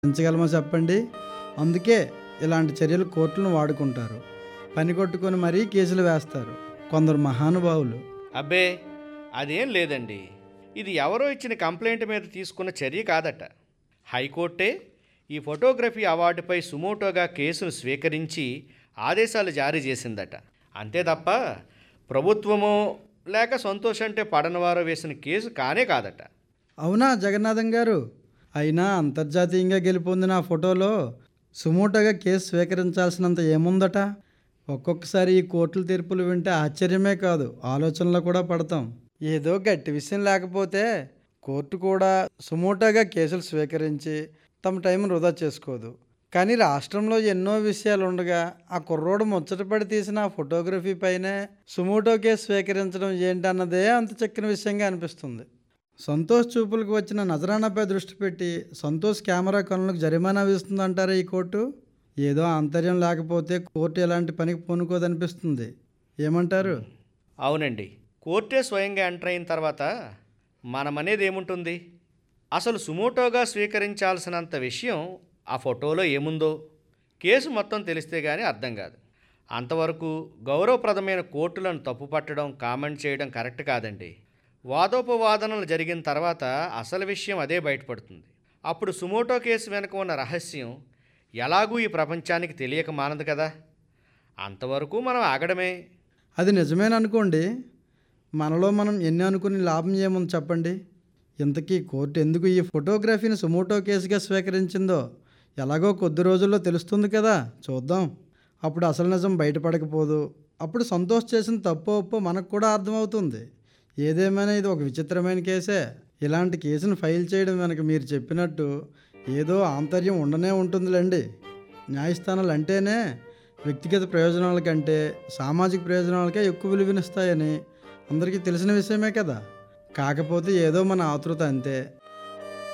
పెంచగలమో చెప్పండి అందుకే ఇలాంటి చర్యలు కోర్టులను వాడుకుంటారు పని కొట్టుకొని మరీ కేసులు వేస్తారు కొందరు మహానుభావులు అబ్బే అదేం లేదండి ఇది ఎవరో ఇచ్చిన కంప్లైంట్ మీద తీసుకున్న చర్య కాదట హైకోర్టే ఈ ఫోటోగ్రఫీ అవార్డుపై సుమోటోగా కేసును స్వీకరించి ఆదేశాలు జారీ చేసిందట అంతే తప్ప ప్రభుత్వమో లేక సంతోష్ అంటే పడనవారో వేసిన కేసు కానే కాదట అవునా జగన్నాథం గారు అయినా అంతర్జాతీయంగా గెలుపొందిన ఆ ఫోటోలో సుమోటోగా కేసు స్వీకరించాల్సినంత ఏముందట ఒక్కొక్కసారి ఈ కోర్టుల తీర్పులు వింటే ఆశ్చర్యమే కాదు ఆలోచనలో కూడా పడతాం ఏదో గట్టి విషయం లేకపోతే కోర్టు కూడా సుమోటోగా కేసులు స్వీకరించి తమ టైం వృధా చేసుకోదు కానీ రాష్ట్రంలో ఎన్నో విషయాలు ఉండగా ఆ కుర్రోడు ముచ్చటపడి తీసిన ఆ ఫోటోగ్రఫీ పైనే సుమోటో కేసు స్వీకరించడం ఏంటన్నదే అంత చక్కని విషయంగా అనిపిస్తుంది సంతోష్ చూపులకు వచ్చిన నజరానాపై దృష్టి పెట్టి సంతోష్ కెమెరా కనులకు జరిమానా విస్తుందంటారా ఈ కోర్టు ఏదో ఆంతర్యం లేకపోతే కోర్టు ఎలాంటి పనికి పూనుకోదనిపిస్తుంది ఏమంటారు అవునండి కోర్టే స్వయంగా ఎంటర్ అయిన తర్వాత మనమనేది ఏముంటుంది అసలు సుమోటోగా స్వీకరించాల్సినంత విషయం ఆ ఫోటోలో ఏముందో కేసు మొత్తం తెలిస్తే కానీ అర్థం కాదు అంతవరకు గౌరవప్రదమైన కోర్టులను తప్పుపట్టడం కామెంట్ చేయడం కరెక్ట్ కాదండి వాదోపవాదనలు జరిగిన తర్వాత అసలు విషయం అదే బయటపడుతుంది అప్పుడు సుమోటో కేసు వెనుక ఉన్న రహస్యం ఎలాగూ ఈ ప్రపంచానికి తెలియక మానదు కదా అంతవరకు మనం ఆగడమే అది నిజమేననుకోండి మనలో మనం ఎన్ని అనుకుని లాభం ఏముంది చెప్పండి ఇంతకీ కోర్టు ఎందుకు ఈ ఫోటోగ్రఫీని సుమోటో కేసుగా స్వీకరించిందో ఎలాగో కొద్ది రోజుల్లో తెలుస్తుంది కదా చూద్దాం అప్పుడు అసలు నిజం బయటపడకపోదు అప్పుడు సంతోష్ చేసిన తప్పో ఒప్పో మనకు కూడా అర్థమవుతుంది ఏదేమైనా ఇది ఒక విచిత్రమైన కేసే ఇలాంటి కేసును ఫైల్ చేయడం వెనక మీరు చెప్పినట్టు ఏదో ఆంతర్యం ఉండనే ఉంటుందిలేండి న్యాయస్థానాలు అంటేనే వ్యక్తిగత ప్రయోజనాల కంటే సామాజిక ప్రయోజనాలకే ఎక్కువ విలువనిస్తాయని అందరికీ తెలిసిన విషయమే కదా కాకపోతే ఏదో మన ఆతృత అంతే